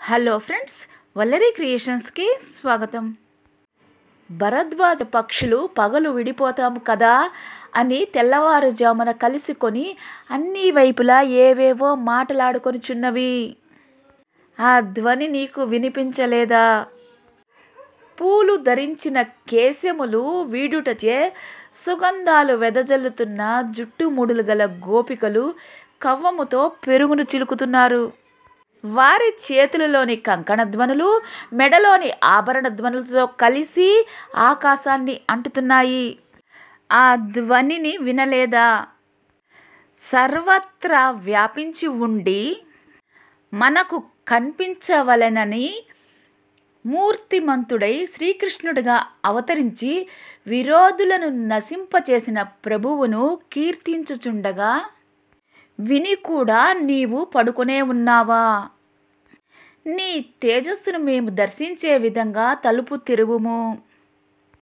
hello friends వల్లరి క్రియేషన్స్కి స్వాగతం భరద్వాజ పక్షులు పగలు విడిపోతాము కదా అని తెల్లవారుజామున కలుసుకొని అన్ని వైపులా ఏవేవో మాటలాడుకొనిచున్నవి ఆ ధ్వని నీకు వినిపించలేదా పూలు ధరించిన కేశములు వీడుటచే సుగంధాలు వెదజల్లుతున్న జుట్టు ముడులు గల గోపికలు కవ్వముతో పెరుగును చిలుకుతున్నారు వారి చేతులలోని కంకణ ధ్వనులు మెడలోని ఆభరణ ధ్వనులతో కలిసి ఆకాశాన్ని అంటుతున్నాయి ఆ ధ్వనిని వినలేదా సర్వత్రా వ్యాపించి ఉండి మనకు కనిపించవలెనని మూర్తిమంతుడై శ్రీకృష్ణుడిగా అవతరించి విరోధులను నశింపచేసిన ప్రభువును కీర్తించుచుండగా విని కూడా నీవు పడుకునే ఉన్నావా నీ తేజస్సును మేము దర్శించే విధంగా తలుపు తెరువుము